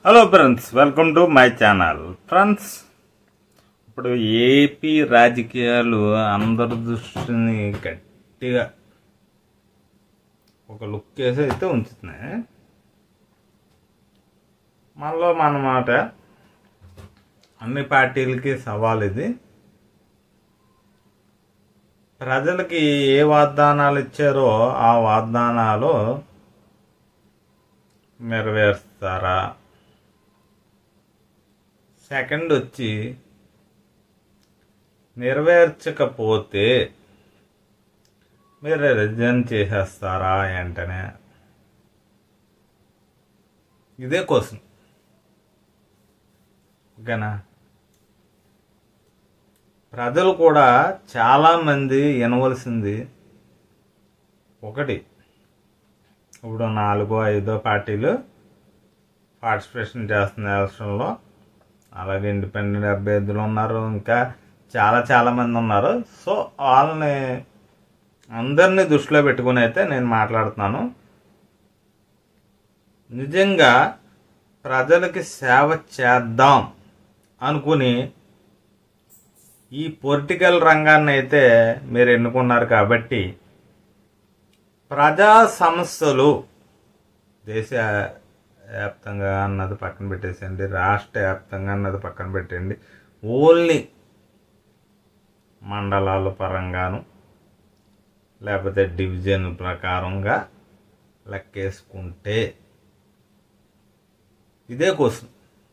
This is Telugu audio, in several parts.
hello friends welcome to my channel friends ఇప్పుడు ఏపీ రాజకీయాలు అందరి దృష్టిని గట్టిగా ఒక లుక్ వేసి అయితే ఉంచుతున్నాయి మనలో మన మాట అన్ని పార్టీలకి సవాల్ ఇది ప్రజలకి ఏ వాగ్దానాలు ఇచ్చారో ఆ వాగ్దానాలు నెరవేరుస్తారా సెకండ్ వచ్చి నెరవేర్చకపోతే మీరు రిజైన్ చేసేస్తారా వెంటనే ఇదే క్వశ్చన్ ఓకేనా ప్రజలు కూడా చాలామంది వినవలసింది ఒకటి ఇప్పుడు నాలుగో ఐదో పార్టీలు పార్టిసిపేషన్ చేస్తున్న ఎలక్షన్లో అలాగే ఇండిపెండెంట్ అభ్యర్థులు ఉన్నారు ఇంకా చాలా చాలా మంది ఉన్నారు సో వాళ్ళని అందరినీ దృష్టిలో పెట్టుకుని అయితే నేను మాట్లాడుతున్నాను నిజంగా ప్రజలకి సేవ చేద్దాం అనుకుని ఈ పొలిటికల్ రంగాన్ని అయితే మీరు ఎన్నుకున్నారు కాబట్టి ప్రజా సమస్యలు దేశ వ్యాప్తంగా అన్నది పక్కన పెట్టేసండి రాష్ట్ర వ్యాప్తంగా అన్నది పక్కన పెట్టండి ఓన్లీ మండలాల పరంగాను లేకపోతే డివిజన్ ప్రకారంగా లెక్కేసుకుంటే ఇదే కోసం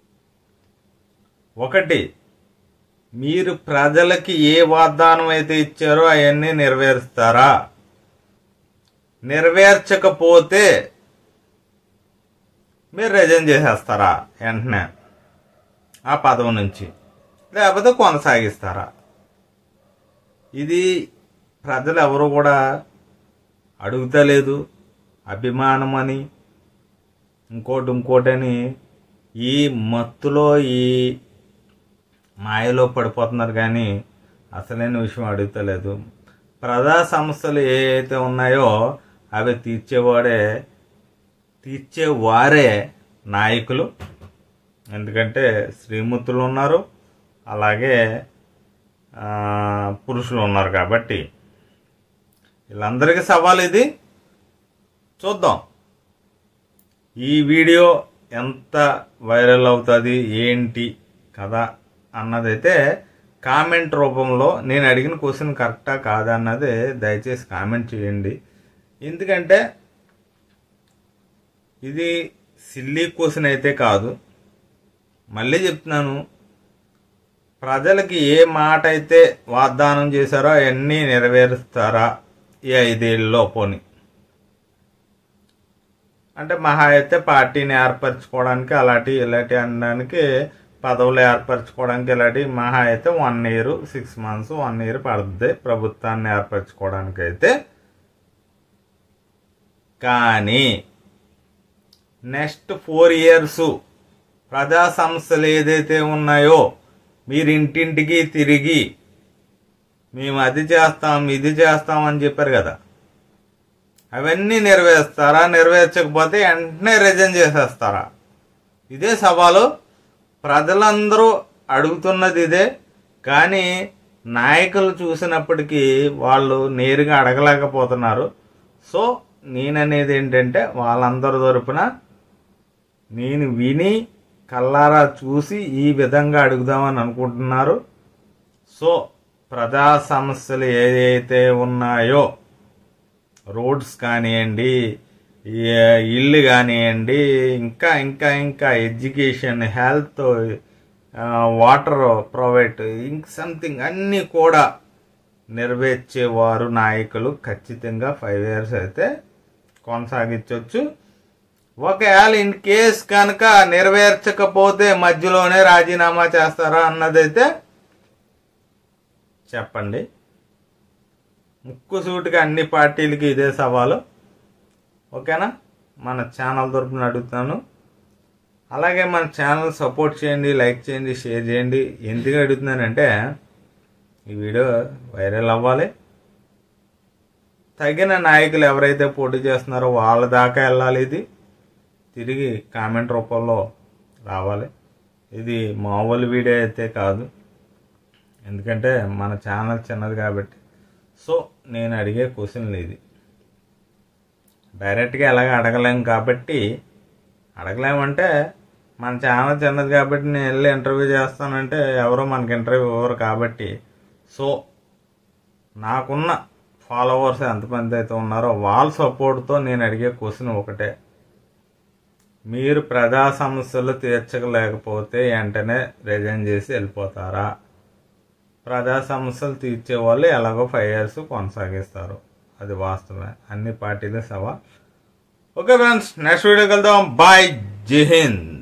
ఒకటి మీరు ప్రజలకి ఏ వాగ్దానం అయితే ఇచ్చారో అవన్నీ నెరవేరుస్తారా నెరవేర్చకపోతే మీరు రిజైన్ చేసేస్తారా వెంటనే ఆ పదవి నుంచి లేకపోతే కొనసాగిస్తారా ఇది ప్రజలు ఎవరు కూడా అడుగుతలేదు అభిమానం అని ఇంకోటి ఇంకోటని ఈ మత్తులో ఈ మాయలో పడిపోతున్నారు కానీ అసలైన విషయం అడుగుతలేదు ప్రజా సమస్యలు ఏ అయితే ఉన్నాయో అవి తీర్చేవాడే తీర్చేవారే నాయకులు ఎందుకంటే శ్రీమూర్తులు ఉన్నారు అలాగే ఆ, పురుషులు ఉన్నారు కాబట్టి వీళ్ళందరికీ సవాల్ ఇది చూద్దాం ఈ వీడియో ఎంత వైరల్ అవుతుంది ఏంటి కదా అన్నదైతే కామెంట్ రూపంలో నేను అడిగిన క్వశ్చన్ కరెక్టా కాదా అన్నది దయచేసి కామెంట్ చేయండి ఎందుకంటే ఇది సిల్లీ క్వశ్చన్ అయితే కాదు మళ్ళీ చెప్తున్నాను ప్రజలకి ఏ మాట అయితే వాగ్దానం చేశారో అవన్నీ నెరవేరుస్తారా ఈ ఐదేళ్ళలో పోని అంటే మహా అయితే పార్టీని ఏర్పరచుకోవడానికి అలాంటి ఇలాంటి అనడానికి పదవులు ఏర్పరచుకోవడానికి ఇలాంటి మహా అయితే one year six months one year పడుతుంది ప్రభుత్వాన్ని ఏర్పరచుకోవడానికి అయితే కానీ నెక్స్ట్ ఫోర్ ఇయర్స్ ప్రజా సమస్యలు ఏదైతే ఉన్నాయో మీరు ఇంటింటికి తిరిగి మేము అది చేస్తాం ఇది చేస్తాం అని చెప్పారు కదా అవన్నీ నెరవేరుస్తారా నెరవేర్చకపోతే వెంటనే రిజైన్ చేసేస్తారా ఇదే సవాలు ప్రజలందరూ అడుగుతున్నది ఇదే కానీ నాయకులు చూసినప్పటికీ వాళ్ళు నేరుగా అడగలేకపోతున్నారు సో నేననేది ఏంటంటే వాళ్ళందరి తరపున నేను విని కల్లారా చూసి ఈ విధంగా అడుగుదామని అనుకుంటున్నారు సో ప్రజా సమస్యలు ఏదైతే ఉన్నాయో రోడ్స్ కానివ్వండి ఈ ఇల్లు కానివ్వండి ఇంకా ఇంకా ఇంకా ఎడ్యుకేషన్ హెల్త్ వాటర్ ప్రొవైడ్ ఇంక సంథింగ్ అన్నీ కూడా నెరవేర్చేవారు నాయకులు ఖచ్చితంగా ఫైవ్ ఇయర్స్ అయితే కొనసాగించవచ్చు ఒకవేళ ఇన్ కేస్ కనుక నెరవేర్చకపోతే మధ్యలోనే రాజీనామా చేస్తారా అన్నదైతే చెప్పండి ముక్కుసూటిగా అన్ని పార్టీలకి ఇదే సవాలు ఓకేనా మన ఛానల్ తరపున అడుగుతాను అలాగే మన ఛానల్ సపోర్ట్ చేయండి లైక్ చేయండి షేర్ చేయండి ఎందుకు అడుగుతున్నానంటే ఈ వీడియో వైరల్ అవ్వాలి తగిన నాయకులు ఎవరైతే పోటీ చేస్తున్నారో వాళ్ళ దాకా వెళ్ళాలి ఇది తిరిగి కామెంట్ రూపంలో రావాలి ఇది మామూలు వీడియో అయితే కాదు ఎందుకంటే మన ఛానల్ చిన్నది కాబట్టి సో నేను అడిగే క్వశ్చన్లు ఇది డైరెక్ట్గా ఎలాగ అడగలేం కాబట్టి అడగలేమంటే మన ఛానల్ చిన్నది కాబట్టి నేను వెళ్ళి ఇంటర్వ్యూ చేస్తానంటే ఎవరో మనకి ఇంటర్వ్యూ ఇవ్వరు కాబట్టి సో నాకున్న ఫాలోవర్స్ ఎంతమంది అయితే ఉన్నారో వాళ్ళ సపోర్ట్తో నేను అడిగే క్వశ్చన్ ఒకటే మీరు ప్రజా సమస్యలు తీర్చలేకపోతే వెంటనే రిజైన్ చేసి వెళ్ళిపోతారా ప్రజా సమస్యలు తీర్చే వాళ్ళు ఎలాగో ఫైవ్ ఇయర్స్ కొనసాగిస్తారు అది వాస్తవమే అన్ని పార్టీలు సవా ఓకే ఫ్రెండ్స్ నెక్స్ట్ వీడియోకి వెళ్దాం బాయ్ జై హింద్